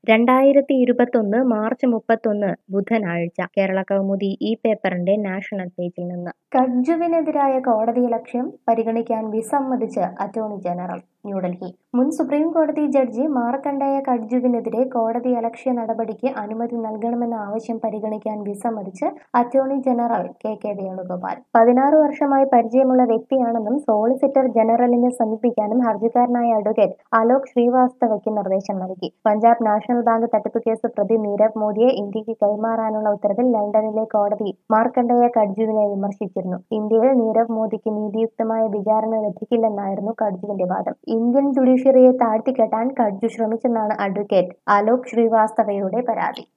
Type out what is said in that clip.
രണ്ടായിരത്തി ഇരുപത്തൊന്ന് മാർച്ച് മുപ്പത്തൊന്ന് ബുധനാഴ്ച കേരള കൗമുദി ഈ പേപ്പറിന്റെ നാഷണൽ പേജിൽ നിന്ന് കഡ്ജുവിനെതിരായ കോടതിയലക്ഷ്യം പരിഗണിക്കാൻ വിസമ്മതിച്ച് അറ്റോർണി ജനറൽ ന്യൂഡൽഹി മുൻ സുപ്രീം കോടതി ജഡ്ജി മാർക്കണ്ഡേയ കഡ്ജുവിനെതിരെ കോടതി അലക്ഷ്യ നടപടിക്ക് അനുമതി നൽകണമെന്ന ആവശ്യം പരിഗണിക്കാൻ വിസമ്മതിച്ച് attorney general K K Venugopal പതിനാറ് വർഷമായി പരിചയമുള്ള വ്യക്തിയാണെന്നും സോളിസിറ്റർ ജനറലിനെ സമീപിക്കാനും ഹർജിക്കാരനായ അഡ്വക്കേറ്റ് അലോക് ശ്രീവാസ്തവയ്ക്ക് നിർദ്ദേശം നൽകി പഞ്ചാബ് നാഷണൽ ബാങ്ക് തട്ടിപ്പ് കേസ് പ്രതി നീരവ് മോദിയെ ഇന്ത്യക്ക് കൈമാറാനുള്ള ഉത്തരവിൽ ലണ്ടനിലെ കോടതി മാർക്കണ്ഡേയ കഡ്ജുവിനെ വിമർശിച്ചിരുന്നു ഇന്ത്യയിൽ നീരവ് മോദിക്ക് നീതിയുക്തമായ വിചാരണ ലഭിക്കില്ലെന്നായിരുന്നു കഡ്ജുവിന്റെ വാദം ഇന്ത്യൻ ജുഡീഷ്യറിയെ താഴ്ത്തിക്കെട്ടാൻ കഡ്ജു ശ്രമിച്ചെന്നാണ് അഡ്വക്കേറ്റ് അലോക് ശ്രീവാസ്തവയുടെ പരാതി